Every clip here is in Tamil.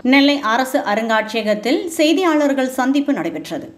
நெல்லை அரசு அருங்காட்சியகத்தில் செய்தியாளர்கள் சந்திப்பு நடைபெற்றது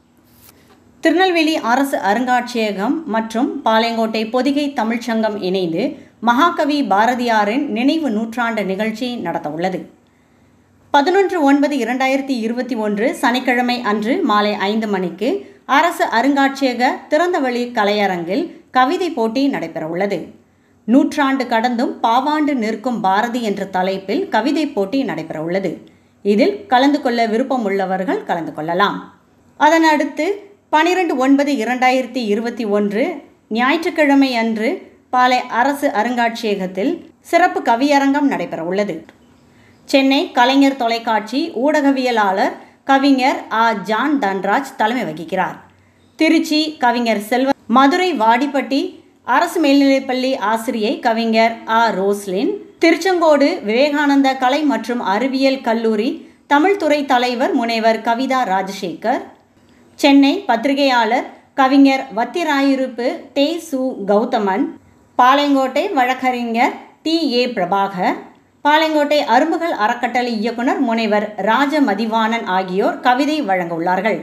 திருநெல்வேலி அரசு அருங்காட்சியகம் மற்றும் பாளையங்கோட்டை பொதிகை தமிழ்ச்சங்கம் இணைந்து மகாகவி பாரதியாரின் நினைவு நூற்றாண்டு நிகழ்ச்சி நடத்தவுள்ளது பதினொன்று ஒன்பது இரண்டாயிரத்தி இருபத்தி ஒன்று சனிக்கிழமை அன்று மாலை ஐந்து மணிக்கு அரசு அருங்காட்சியக திறந்தவெளி கலையரங்கில் கவிதை போட்டி நடைபெறவுள்ளது நூற்றாண்டு கடந்தும் பாவாண்டு நிற்கும் பாரதி என்ற தலைப்பில் கவிதை போட்டி நடைபெறவுள்ளது இதில் கலந்து கொள்ள விருப்பம் உள்ளவர்கள் கலந்து கொள்ளலாம் அதன் அடுத்து பனிரெண்டு ஒன்பது இரண்டாயிரத்தி இருபத்தி ஒன்று ஞாயிற்றுக்கிழமை அன்று பாலை அரசு அருங்காட்சியகத்தில் சிறப்பு கவியரங்கம் நடைபெறவுள்ளது சென்னை கலைஞர் தொலைக்காட்சி ஊடகவியலாளர் கவிஞர் ஆ ஜான் தன்ராஜ் தலைமை வகிக்கிறார் திருச்சி கவிஞர் செல்வ மதுரை வாடிப்பட்டி அரசு மேல்நிலைப்பள்ளி ஆசிரியை கவிஞர் ஆ ரோஸ்லின் திருச்செங்கோடு விவேகானந்தா கலை மற்றும் அறிவியல் கல்லூரி தமிழ்துறை தலைவர் முனைவர் கவிதா ராஜசேகர் சென்னை பத்திரிகையாளர் கவிஞர் வத்திராயிருப்பு தே சு கௌதமன் பாளையங்கோட்டை வழக்கறிஞர் டி ஏ பிரபாகர் பாளையங்கோட்டை அரும்புகள் அறக்கட்டளை இயக்குனர் முனைவர் ராஜ மதிவாணன் ஆகியோர் கவிதை வழங்க உள்ளார்கள்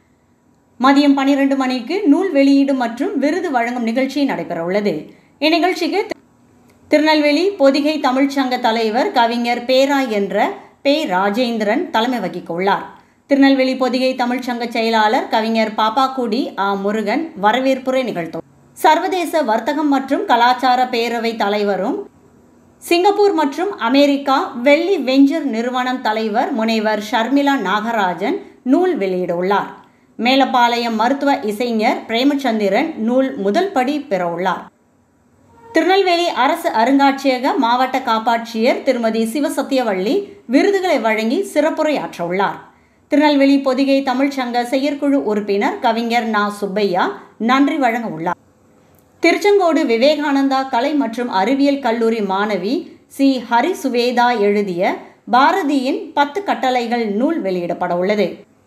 மதியம் பனிரெண்டு மணிக்கு நூல் வெளியீடு மற்றும் விருது வழங்கும் நிகழ்ச்சி நடைபெறவுள்ளது இந்நிகழ்ச்சிக்கு திருநெல்வேலி பொதிகை தமிழ்ச்சங்க தலைவர் கவிஞர் பேரா என்ற பே ராஜேந்திரன் தலைமை வகிக்க உள்ளார் திருநெல்வேலி பொதிகை தமிழ்ச்சங்க செயலாளர் கவிஞர் பாப்பாக்குடி ஆ முருகன் வரவேற்புரை நிகழ்த்தும் சர்வதேச வர்த்தகம் மற்றும் கலாச்சார பேரவை தலைவரும் சிங்கப்பூர் மற்றும் அமெரிக்கா வெள்ளி வெஞ்சர் நிறுவனம் தலைவர் முனைவர் ஷர்மிளா நாகராஜன் நூல் வெளியிட உள்ளார் மேலப்பாளையம் மருத்துவ இசைஞர் பிரேமச்சந்திரன் நூல் முதல் படி பெற உள்ளார் திருநெல்வேலி அரசு அருங்காட்சியக மாவட்ட காப்பாட்சியர் திருமதி சிவசத்தியவள்ளி விருதுகளை வழங்கி சிறப்புரையாற்ற உள்ளார் திருநெல்வேலி பொதிகை தமிழ்ச்சங்க செயற்குழு உறுப்பினர் கவிஞர் நா சுப்பையா நன்றி வழங்க உள்ளார் திருச்செங்கோடு விவேகானந்தா கலை மற்றும் அறிவியல் கல்லூரி மாணவி சி ஹரி சுவேதா எழுதிய பாரதியின் பத்து கட்டளைகள் நூல் வெளியிடப்பட உள்ளது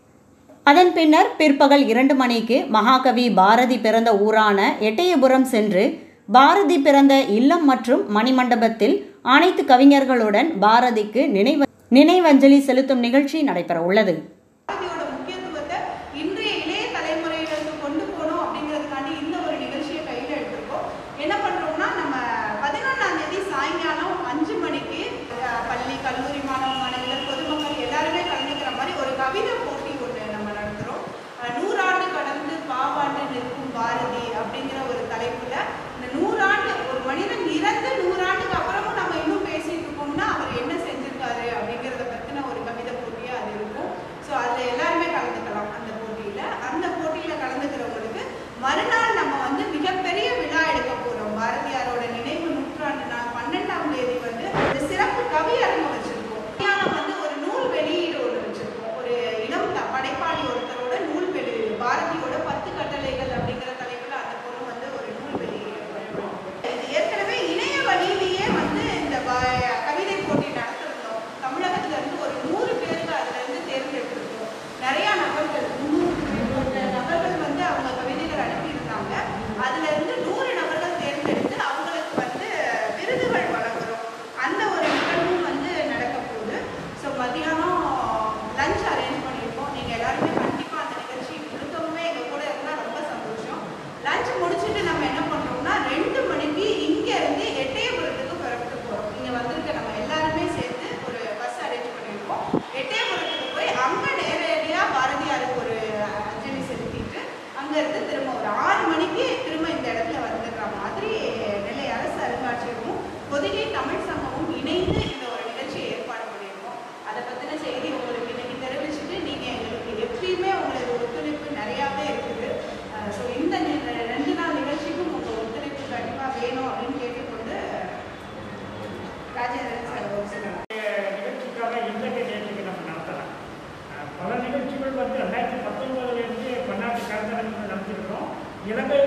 அதன் பின்னர் பிற்பகல் இரண்டு மணிக்கு மகாகவி பாரதி பிறந்த ஊரான எட்டயபுரம் சென்று பாரதி பிறந்த இல்லம் மற்றும் மணிமண்டபத்தில் அனைத்து கவிஞர்களுடன் பாரதிக்கு நினைவ நினைவஞ்சலி செலுத்தும் நிகழ்ச்சி நடைபெற உள்ளது பாரதியோட முக்கியத்துவத்தை இன்றைய இளைய தலைமுறையிலிருந்து கொண்டு போகணும் அப்படிங்கிறதுக்காண்டி இந்த ஒரு நிகழ்ச்சியை கையில் எடுத்திருக்கோம் என்ன பண்றோம்னா நம்ம பதினொன்றாம் தேதி சாயங்காலம் அஞ்சு மணிக்கு அஹ், பள்ளி கல்லூரி மாணவ மாணவிகள் பொதுமக்கள் எல்லாருமே கலந்துக்கிற மாதிரி ஒரு கவிதை போட்டி ஒன்று நம்ம நடத்துகிறோம் நூறாண்டு கடந்து பாவாண்டு நிற்கும் பாரதி அப்படிங்கிற ஒரு தலைப்புல இந்த நூறாண்டு ஒரு மனிதன் இறந்து நூறாண்டுக்கு அப்புறமும் நம்ம இன்னும் பேசிட்டு இருக்கோம்னா அவர் என்ன செஞ்சிருக்காரு அப்படிங்கிறத பத்தின ஒரு கவிதை போட்டியா அது இருக்கும் ஸோ அதில் எல்லாருமே கலந்துக்கலாம் அந்த போட்டியில அந்த போட்டியில கலந்துக்கிறவங்களுக்கு மறுநாள் நம்ம வந்து மிகப்பெரிய விழா எடுக்க போறோம் பாரதியாரோட நினைவு நூற்றாண்டு நாள் பன்னெண்டாம் தேதி வந்து ஒரு சிறப்பு கவி அரங்கம் வச்சிருக்கோம் மத்தியானம் வந்து ஒரு நூல் வெளியீடு ஒன்று வச்சிருக்கோம் ஒரு இளம் த- படைப்பாளி ஒருத்தரோட நூல் வெளியீடு பாரதியோட பத்து கட்டளைகள் அப்படிங்கிற தலைப்புல அந்த பொண்ணு வந்து ஒரு நூல் வெளியீடு பண்ணுறோம் இது ஏற்கனவே இணைய வழியிலேயே வந்து இந்த வ- கவிதை போட்டி நடத்திருந்தோம் தமிழகத்துல இருந்து ஒரு நூறு பேருக்கு அதுல இருந்து தேர்ந்தெடுத்திருக்கோம் நிறைய நபர்கள் முந்நூறு மேற்பட்ட நபர்கள் வந்து அவங்க கவிதைகள் அனுப்பியிருந்தாங்க அதுல இருந்து நூறு நபர்கள் தேர்ந்தெடுத்து அவங்களுக்கு வந்து விருதுகள் வழங்குறோம் அந்த ஒரு நிகழ்வும் வந்து நடக்க போகுது ஸோ மதியானம் லஞ்ச் அரேஞ்ச் பண்ணியிருக்கோம் நீங்க எல்லாருமே கண்டிப்பா அந்த நிகழ்ச்சி முழுக்கவுமே எங்க கூட இருந்தா ரொம்ப சந்தோஷம் லஞ்ச் முடிச்சுட்டு நம்ம என்ன பண்றோம்னா ரெண்டு மணிக்கு இங்க இருந்து எட்டயபுரத்துக்கு புறப்பட்டு போறோம் இங்க வந்திருக்க நம்ம எல்லாருமே சேர்ந்து ஒரு பஸ் அரேஞ்ச் பண்ணியிருக்கோம் எட்டயபுரத்துக்கு போய் அங்க நேரடியா பாரதியாருக்கு ஒரு அஞ்சலி செலுத்திட்டு அங்க இருந்து திரும்ப ஒரு ஆறு மணிக்கு திரும்ப இந்த இடத்துல வந்துடுற மாதிரி நெல்லை அரசு அருங்காட்சியகமும் பொதிகை தமிழ் சங்கமும் இணைந்து இந்த ஒரு நிகழ்ச்சியை ஏற்பாடு பண்ணியிருக்கோம் அதை பத்தின செய்தி உங்களுக்கு இன்னைக்கு தெரிவிச்சுட்டு நீங்க எங்களுக்கு எப்பயுமே உங்களோட ஒத்துழைப்பு நிறையாவே இருக்குது ஸோ இந்த நி- ரெண்டு நாள் நிகழ்ச்சிக்கும் உங்க ஒத்துழைப்பு கண்டிப்பா வேணும் அப்படின்னு கேட்டுக்கொண்டு ராஜேந்திரன் சார் ஒரு சில நிகழ்ச்சிக்காக இன்றைய நிகழ்ச்சிக்கு நம்ம நடத்தலாம் அஹ் பல நிகழ்ச்சிகள் வந்து ரெண்டாயிரத்தி பத்தொன்பதுலேருந்து பன்னாட்டு கருத்தரங்குகள் நடத்திருக்கோம் இலங்கை